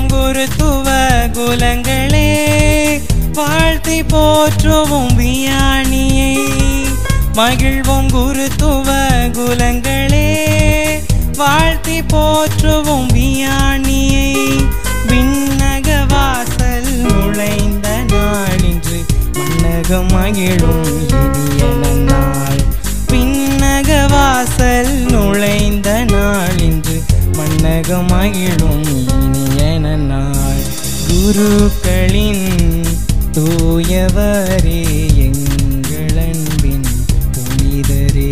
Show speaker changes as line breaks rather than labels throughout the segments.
மகிழ்வோம் குருத்துவ குலங்களே வாழ்த்தி போற்றுவோம் வியாணியை மகிழ்வோம் குருத்துவ குலங்களே வாழ்த்தி போற்றுவோம் வியாணியை விண்ணக வாசல் நுழைந்த நாளின்று மன்னகம் மகிழும் இனிய நன்னாள் விண்ணக வாசல் நுழைந்த நாளின்று மன்னகம் மகிழும் இனிய நன்னாள் குருக்களின் தூயவரே எங்கள் அன்பின் புனிதரே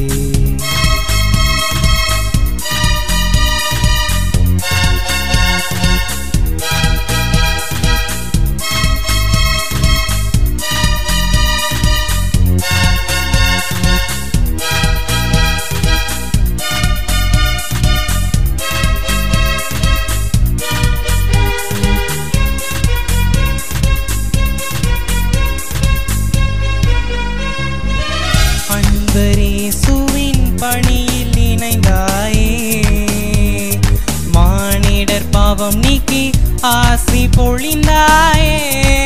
அன்பரேசுவின் பணியில் இணைந்தாயே மானிடர் பாவம் நீக்கி ஆசி பொழிந்தாயே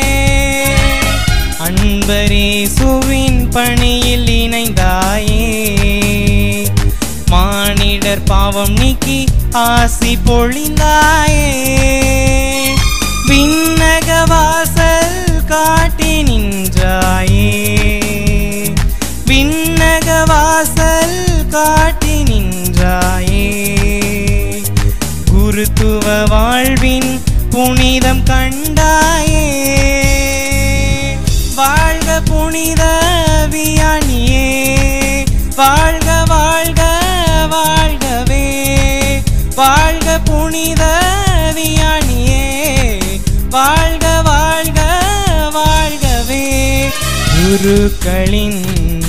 அன்பரேசுவின் பணியில் இணைந்தாயே மானிடர் பாவம் நீக்கி ஆசி பொழிந்தாயே விண்ணக வாசல் காட்டி நின்றாயே விண்ணக வாசல் காட்டி நின்றாயே குருத்துவ வாழ்வின் புனிதம் கண்டாயே வாழ்க புனித வியானியே வாழ்க வாழ்க வாழ்கவே வாழ்க புனித வியானியே வாழ்க வாழ்க வாழ்கவே குருக்களின்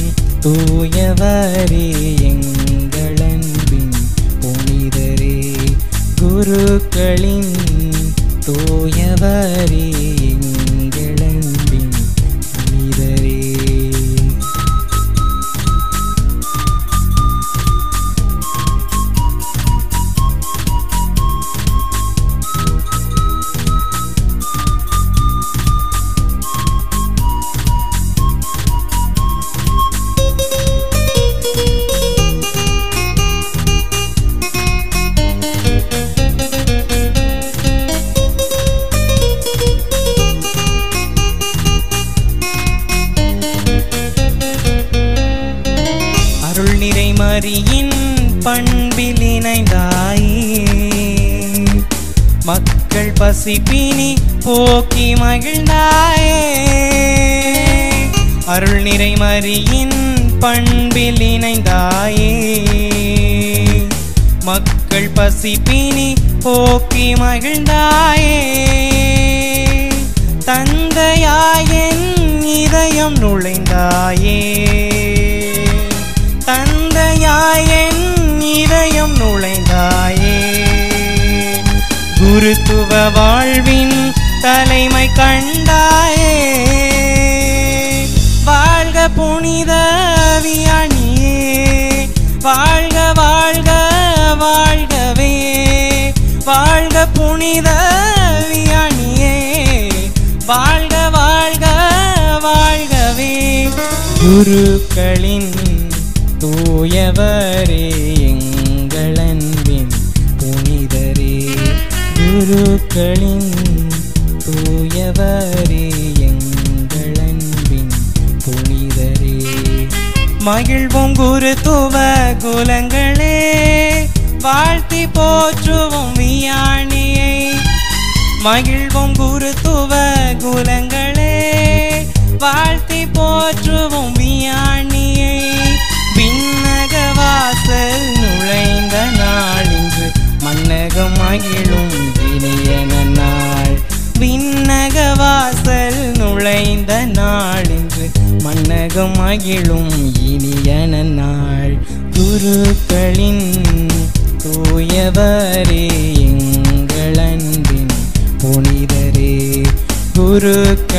தூயவரே எங்கள் அன்பின் புனிதரே குருக்களின் தூயவரே எங்கள் அன்பின் புனிதரே அருள் நிறை மறியின் பண்பில் இணைந்தாயே மக்கள் பசிப்பினி போக்கி மகிழ்ந்தாயே அருள் நிறை மறியின் பண்பில் இணைந்தாயே மக்கள் பசிப்பினி போக்கி மகிழ்ந்தாயே தந்தையாயன் இதயம் நுழைந்தாயே தந்தையாயன் இதயம் நுழைந்தாயே குருத்துவ வாழ்வின் தலைமை கண்டாயே வாழ்க புனித வியானியே வாழ்க வாழ்க வாழ்கவே வாழ்க புனித வியானியே வாழ்க வாழ்க வாழ்கவே குருக்களின் தூயவரே எங்கள் அன்பின் புனிதரே குருக்களின் தூயவரே எங்கள் அன்பின் புனிதரே மகிழ்வோம் குருத்துவ குலங்களே வாழ்த்தி போற்றுவோம் வியாணியை மகிழ்வோம் குருத்துவ குலங்களே வாழ்த்தி போற்றுவோம் வியாணியை விண்ணக வாசல் நுழைந்த நாளின்று மன்னகம் மகிழும் இனியன நாள் விண்ணக வாசல் நுழைந்த நாளின்று மன்னகம் மகிழும் இனியன நாள் குருக்களின் தூயவரே எங்கள் அன்பின் புனிதரே குருக்களின்